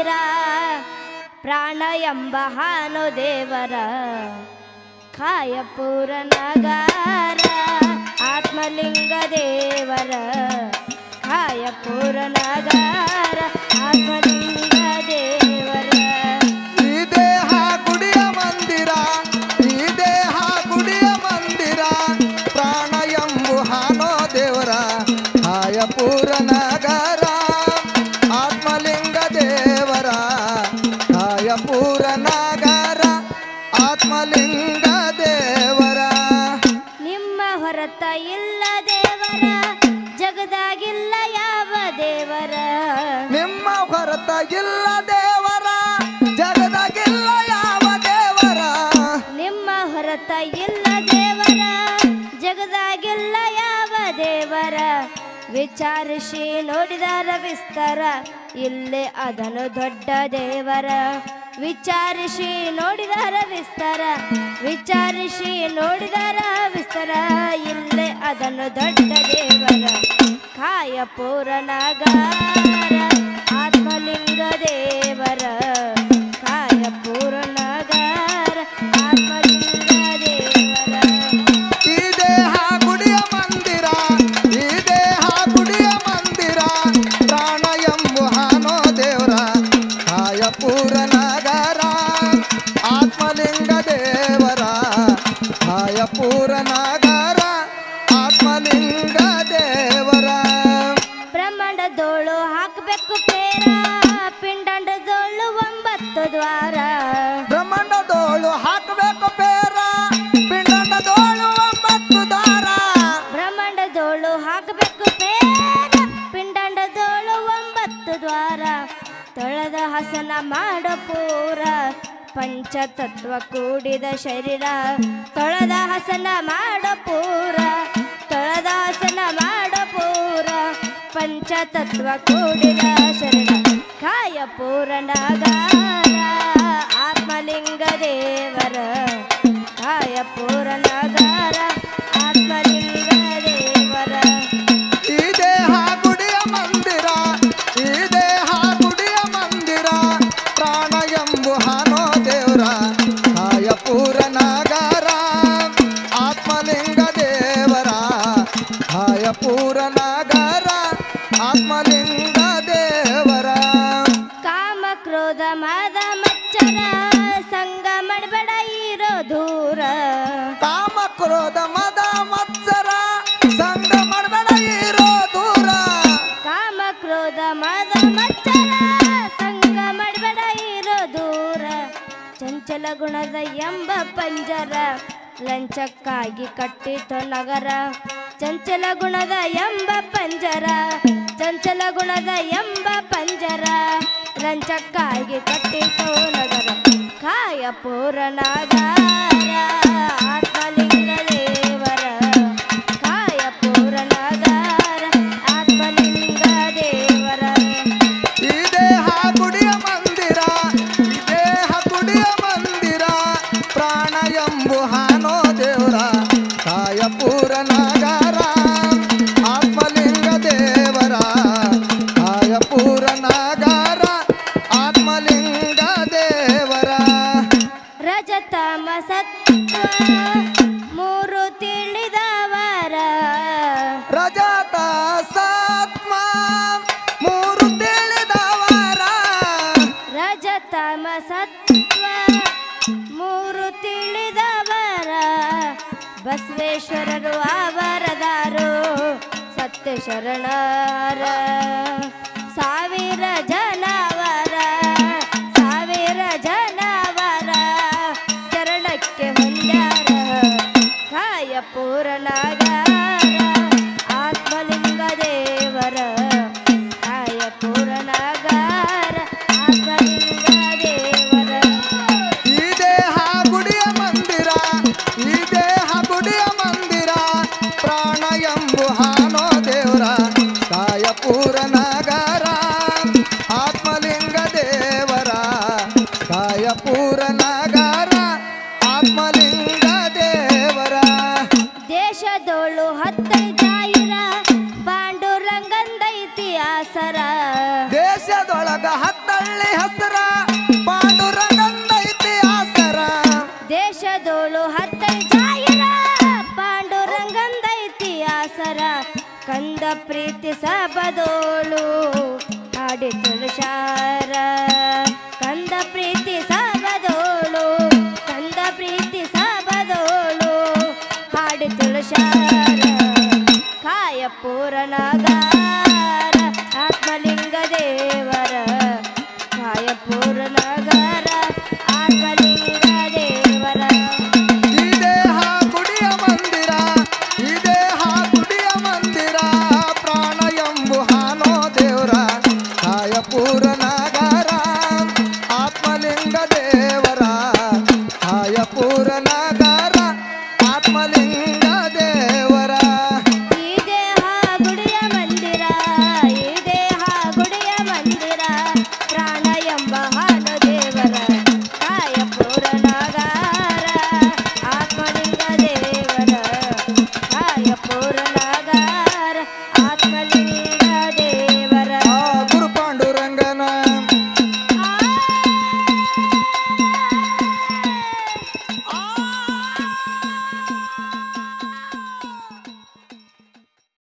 ಮಂದಿರ ಪ್ರಾಣ ಎಂಬ ಹಾನು ದೇವರ ಕಾಯಪುರ ನಗರ ಆತ್ಮಲಿಂಗ ದೇವರ ಕಾಯಪುರ ನಗರ ಆತ್ಮಲಿಂಗ ದೇವರ ಈ ದೇಹ ಗುಡಿಯ ಮಂದಿರ ಈ ದೇಹ ಗುಡಿಯ ಮಂದಿರ ಪ್ರಾಣ ಎಂಬು ಹಾನೋ ದೇವರ ಕಾಯಪುರ ನಗರ ಆತ್ಮಲಿಂಗ ದೇವರ ಕಾಯಪುರ ನಗರ ಆತ್ಮಲಿಂಗ ದೇವರ ನಿಮ್ಮ ಹೊರತ ಇಲ್ಲ ದೇವರ ಜಗದಾಗಿಲ್ಲ ಯಾವ ದೇವರ ನಿಮ್ಮ ಹೊರತ ಇಲ್ಲ ದೇವರ ಜಗದಾಗಿಲ್ಲ ಯಾವ ದೇವರ ನಿಮ್ಮ ಹೊರತ ಇಲ್ಲ ದೇವರ ಜಗದಾಗಿಲ್ಲ ಯಾವ ದೇವರ ವಿಚಾರಿಸಿ ನೋಡಿದರ ವಿಸ್ತಾರ ಇಲ್ಲೇ ಅದನ್ನು ದೊಡ್ಡ ದೇವರ ವಿಚಾರಿಸಿ ನೋಡಿದರ ವಿಸ್ತಾರ ವಿಚಾರಿಸಿ ನೋಡಿದರ ವಿಸ್ತಾರ ಇಲ್ಲೇ ಅದನ್ನು ದೊಡ್ಡ ದೇವರ ಕಾಯಪುರ ನಗರ ಆತ್ಮಲಿಂಗ ದೇವರ ಕಾಯಪುರ ನಗರ ಆತ್ಮಲಿಂಗ ದೇವರ ಈ ದೇಹ ಗುಡಿಯ ಮಂದಿರ ಈ ದೇಹ ಗುಡಿಯ ಮಂದಿರ ಪ್ರಾಣ ಎಂಬು ಹಾನೋ ದೇವರ ಕಾಯಪುರ ನಗರ ಆತ್ಮಲಿಂಗ ದೇವರ ಕಾಯಪುರ ನಗರ ಆತ್ಮಲಿಂಗ ದೇವರ ಬ್ರಹ್ಮಾಂಡದೋಳು ಹಾಕಬೇಕು ಪೇರ ಪಿಂಡಾಂಡದೋಳು ಒಂಬತ್ತು ದ್ವಾರ ಬ್ರಹ್ಮಾಂಡದೋಳು ಹಾಕಬೇಕು ಪೇರ ಪಿಂಡಂಡದೋಳು ಒಂಬತ್ತು ದಾರ ಬ್ರಹ್ಮಾಂಡದೋಳು ಹಾಕಬೇಕು ಪೇರ ಪಿಂಡಾಂಡದೋಳು ಒಂಬತ್ತು ದ್ವಾರ ತೊಳೆದ ಹಸನ ಮಾಡೋ ಪೂರ ಪಂಚತತ್ವ ಕೂಡಿದ ಶರೀರ ತೊಳೆದ ಹಸನ ಮಾಡೋ ಪೂರ ತೊಳೆದ ಹಸನ ಮಾಡೋ ಪೂರ ಪಂಚತತ್ವ ಕೂಡಿದ ಶರೀರ ಕಾಯ ಪೂರನಗಾರ ಆತ್ಮಲಿಂಗ ದೇವರ ಕಾಯ ಪೂರನಗಾರ ಆತ್ಮಲಿಂಗ ದೇವರ ಈ ದೇಹ ಗುಡಿಯ ಮಂದಿರ ಈ ದೇಹ ಗುಡಿಯ ಮಂದಿರ ಪ್ರಾಣ ಎಂಬು ಹಾನೋ ದೇವರ ಕಾಯಪುರ ನಗರ ಆತ್ಮಲಿಂಗ ದೇವರ ಕಾಯಪುರ ನಗರ ಆತ್ಮಲಿಂಗ ದೇವರ ಕಾಮ ಕ್ರೋಧ ಮದ ಮಚ್ಚರ ಸಂಗ ಮಾಡಬೇಡ ಇರೋ ದೂರ ಕಾಮ ಕ್ರೋಧ ಮದ ಮತ್ಸರ ಸಂಗ ಮಾಡಬೇಡ ಇರೋ ದೂರ ಕಾಮ ಕ್ರೋಧ ಮದ ಮಚ್ಚರ ಸಂಗ ಮಾಡಬೇಡ ಇರೋ ದೂರ ಚಂಚಲ ಗುಣದ ಎಂಬ ಪಂಜರ ಲಂಚಕ್ಕಾಗಿ ಕಟ್ಟಿತು ನಗರ ಚಂಚಲ ಗುಣದ ಎಂಬ ಪಂಜರ ಚಂಚಲ ಗುಣದ ಎಂಬ ಪಂಜರ ಲಂಚಕ್ಕಾಗಿ ಕಟ್ಟಿತು ನಗರ ಕಾಯ ಪೂರನಗಾರ ಆತ್ಮಲಿಂಗ ದೇವರ ಕಾಯ ಪೂರನಗಾರ ಆತ್ಮಲಿಂಗ ದೇವರ ಈ ದೇಹ ಗುಡಿಯ ಮಂದಿರ ಈ ದೇಹ ಗುಡಿಯ ಮಂದಿರ ಪ್ರಾಣ ಎಂಬು ಹಾನೋ ದೇವರ ಕಾಯಪುರ ನಗರ ಆತ್ಮಲಿಂಗ ದೇವರ ಕಾಯಪುರ ನಗರ ಆತ್ಮಲಿಂಗ ದೇವರ ರಜತಮ ಸತ್ವ ಮೂರು ತಿಳಿದವರ ರಜತ ಸಾತ್ಮ ಮೂರು ತಿಳಿದವರ ರಜತಮ ಸತ್ವ ಮೂರು ತಿಳಿದವರ ಬಸವೇಶ್ವರರು ಅವರದಾರು ಸತ್ಯ ಶರಣರ ಸಾವಿರ ಜನವರ ಸಾವಿರ ಜನವರ ಚರಣಕ್ಕೆ ಹೊಂದ್ಯಾರ ಕಾಯ ಪೂರ್ಣಗಾರ ಆತ್ಮಲಿಂಗ ದೇವರ ಕಾಯ ಪೂರ್ಣಗಾರ ಆತ್ಮಲಿಂಗ ದೇವರ ಈ ದೇಹ ಗುಡಿಯ ಮಂದಿರ ಈ ದೇಹ ಗುಡಿಯ ಮಂದಿರ ಪ್ರಾಣ ಎಂಬು ಹಾನೋ ದೇವರ ಕಾಯಪುರ ನಗರ ಆತ್ಮಲಿಂಗ ದಾಸರ ಕಂದ ಪ್ರೀತಿ ಸಬದೋಳು ಹಾಡಿ ತುಳಸಾರ ಕಂದ ಪ್ರೀತಿ ಸಬದೋಳು ಕಂದ ಪ್ರೀತಿ ಸಬದೋಳು ಹಾಡಿ ತುಳಸಾರ ಕಾಯ ಪೂರನಾಗ